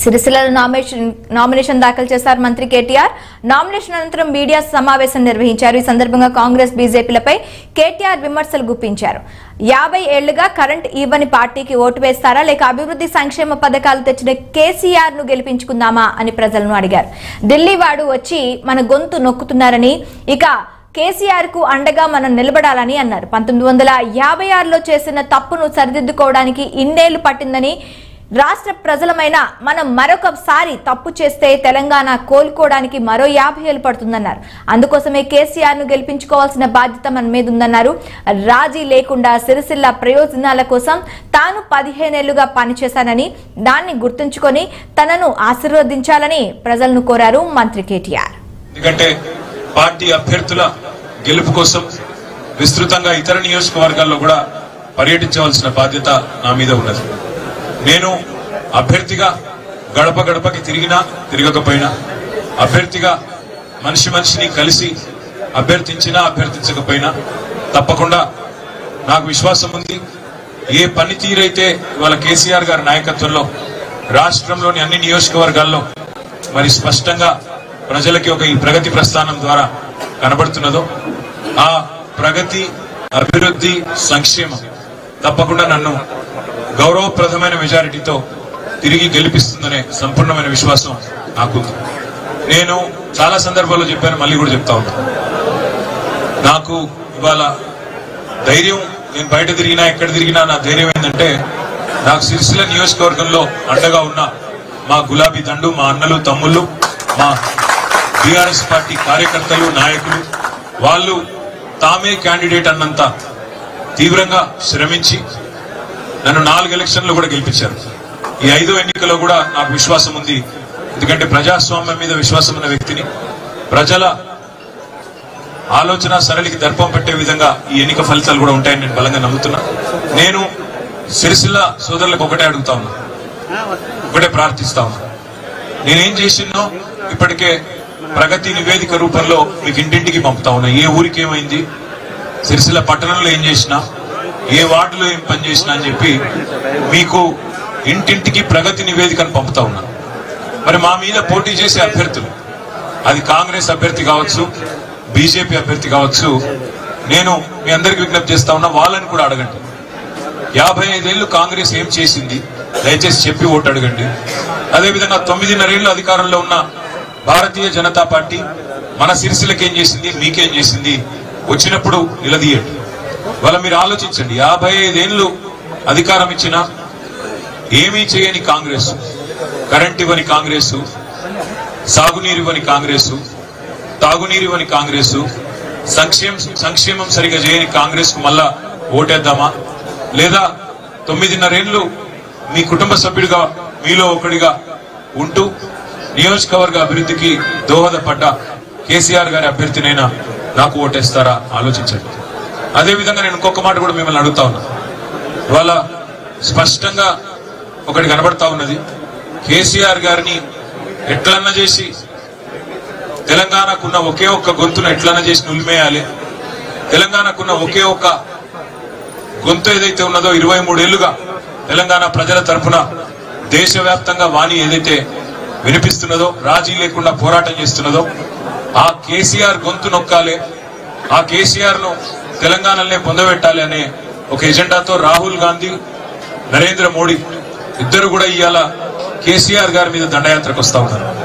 సిరిసిల్లలో nomination nomination దాఖలు చేశారు మంత్రి కేటీఆర్ నామినేషన్ అనంతరం మీడియా సమావేశం నిర్వహించారు ఈ సందర్భంగా కాంగ్రెస్ బీజేపీలపై కేటీఆర్ విమర్శలు గుప్పించారు యాభై ఏళ్లుగా కరెంట్ ఇవ్వని పార్టీకి ఓటు వేస్తారా లేక అభివృద్ధి సంక్షేమ పథకాలు తెచ్చిన కేసీఆర్ ను గెలిపించుకుందామా అని ప్రజలను అడిగారు ఢిల్లీ వాడు వచ్చి మన గొంతు నొక్కుతున్నారని ఇక కేసీఆర్ కు అండగా మనం నిలబడాలని అన్నారు పంతొమ్మిది వందల యాభై ఆరులో చేసిన తప్పును సరిదిద్దుకోవడానికి ఇన్నేళ్లు పట్టిందని రాష్ట్ర ప్రజలమైన మనం మరొకసారి తప్పు చేస్తే తెలంగాణ కోలుకోవడానికి మరో యాభై ఏళ్ళు పడుతుందన్నారు అందుకోసమే కేసీఆర్ ను గెలిపించుకోవాల్సిన బాధ్యత మన మీద ఉందన్నారు రాజీ లేకుండా సిరిసిల్ల ప్రయోజనాల కోసం తాను పదిహేనేళ్లుగా పనిచేశానని దాన్ని గుర్తుంచుకొని తనను ఆశీర్వదించాలని ప్రజలను కోరారు మంత్రి కేటీఆర్ ఎందుకంటే పార్టీ అభ్యర్థుల గెలుపు కోసం విస్తృతంగా ఇతర నియోజకవర్గాల్లో కూడా పర్యటించవలసిన బాధ్యత నా మీద ఉన్నది నేను అభ్యర్థిగా గడప గడపకి తిరిగినా తిరగకపోయినా అభ్యర్థిగా మనిషి మనిషిని కలిసి అభ్యర్థించినా అభ్యర్థించకపోయినా తప్పకుండా నాకు విశ్వాసం ఉంది ఏ పనితీరైతే ఇవాళ కేసీఆర్ గారి నాయకత్వంలో రాష్ట్రంలోని అన్ని నియోజకవర్గాల్లో మరి స్పష్టంగా ప్రజలకి ఒక ఈ ప్రగతి ప్రస్థానం ద్వారా కనబడుతున్నదో ఆ ప్రగతి అభివృద్ధి సంక్షేమం తప్పకుండా నన్ను గౌరవప్రదమైన మెజారిటీతో తిరిగి గెలిపిస్తుందనే సంపూర్ణమైన విశ్వాసం నాకుంది నేను చాలా సందర్భాల్లో చెప్పాను మళ్ళీ కూడా చెప్తా ఉన్నా నాకు ఇవాళ ధైర్యం నేను బయట తిరిగినా ఎక్కడ తిరిగినా నా ధైర్యం ఏంటంటే నాకు సిరిసిల్ల నియోజకవర్గంలో అండగా ఉన్న మా గులాబీ దండు మా అన్నలు తమ్ముళ్ళు మా బీఆర్ఎస్ పార్టీ కార్యకర్తలు నాయకులు వాళ్ళు తామే క్యాండిడేట్ అన్నంత తీవ్రంగా శ్రమించి నన్ను నాలుగు ఎలక్షన్లు కూడా గెలిపించారు ఈ ఐదో ఎన్నికలో కూడా నాకు విశ్వాసం ఉంది ఎందుకంటే ప్రజాస్వామ్యం మీద విశ్వాసం ఉన్న వ్యక్తిని ప్రజల ఆలోచన సరళికి దర్పం పెట్టే విధంగా ఈ ఎన్నిక ఫలితాలు కూడా ఉంటాయని నేను బలంగా నమ్ముతున్నా నేను సిరిసిల్ల సోదరులకు ఒకటే అడుగుతా ఉన్నా ఒకటే ప్రార్థిస్తా ఉన్నా నేనేం చేసినో ఇప్పటికే ప్రగతి నివేదిక రూపంలో మీకు ఇంటింటికి పంపుతా ఉన్నా ఏ ఊరికి ఏమైంది సిరిసిల్ల పట్టణంలో ఏం చేసినా ఏ వార్డులో ఏం పని చేసినా అని చెప్పి మీకు ఇంటింటికి ప్రగతి నివేదికను పంపుతా ఉన్నా మరి మా మీద పోటీ చేసే అభ్యర్థులు అది కాంగ్రెస్ అభ్యర్థి కావచ్చు బీజేపీ అభ్యర్థి కావచ్చు నేను మీ అందరికి విజ్ఞప్తి చేస్తా ఉన్నా వాళ్ళని కూడా అడగండి యాభై ఐదేళ్లు కాంగ్రెస్ ఏం చేసింది దయచేసి చెప్పి ఓటు అడగండి అదేవిధంగా తొమ్మిదిన్నరేళ్లు అధికారంలో ఉన్న భారతీయ జనతా పార్టీ మన సిరిసిల్లకి ఏం చేసింది మీకేం చేసింది వచ్చినప్పుడు నిలదీయండి వాళ్ళ మీరు ఆలోచించండి యాభై ఐదేళ్లు అధికారం ఇచ్చిన ఏమీ చేయని కాంగ్రెస్ కరెంట్ ఇవ్వని కాంగ్రెస్ సాగునీరు ఇవ్వని కాంగ్రెస్ తాగునీరు ఇవ్వని కాంగ్రెస్ సంక్షేమ సంక్షేమం సరిగా చేయని కాంగ్రెస్ కు మళ్ళా ఓటేద్దామా లేదా తొమ్మిదిన్నరేళ్లు మీ కుటుంబ సభ్యుడిగా మీలో ఒకడిగా ఉంటూ నియోజకవర్గ అభివృద్ధికి దోహదపడ్డ కేసీఆర్ గారి అభ్యర్థినైనా నాకు ఓటేస్తారా ఆలోచించండి అదేవిధంగా నేను ఇంకొక మాట కూడా మిమ్మల్ని అడుగుతా ఉన్నా ఇవాళ స్పష్టంగా ఒకటి కనబడతా ఉన్నది కేసీఆర్ గారిని ఎట్లన్నా చేసి తెలంగాణకున్న ఒకే ఒక్క గొంతును ఎట్లన్నా చేసి నులిమేయాలి తెలంగాణకున్న ఒకే ఒక్క గొంతు ఏదైతే ఉన్నదో ఇరవై మూడేళ్లుగా తెలంగాణ ప్రజల తరఫున దేశవ్యాప్తంగా వాణి ఏదైతే వినిపిస్తున్నదో రాజీ లేకుండా పోరాటం చేస్తున్నదో ఆ కేసీఆర్ గొంతు నొక్కాలి ఆ కేసీఆర్ ను తెలంగాణలోనే పొందబెట్టాలి అనే ఒక ఎజెండాతో రాహుల్ గాంధీ నరేంద్ర మోడీ ఇద్దరు కూడా ఇవాళ కేసీఆర్ గారి మీద దండయాత్రకు వస్తా ఉన్నారు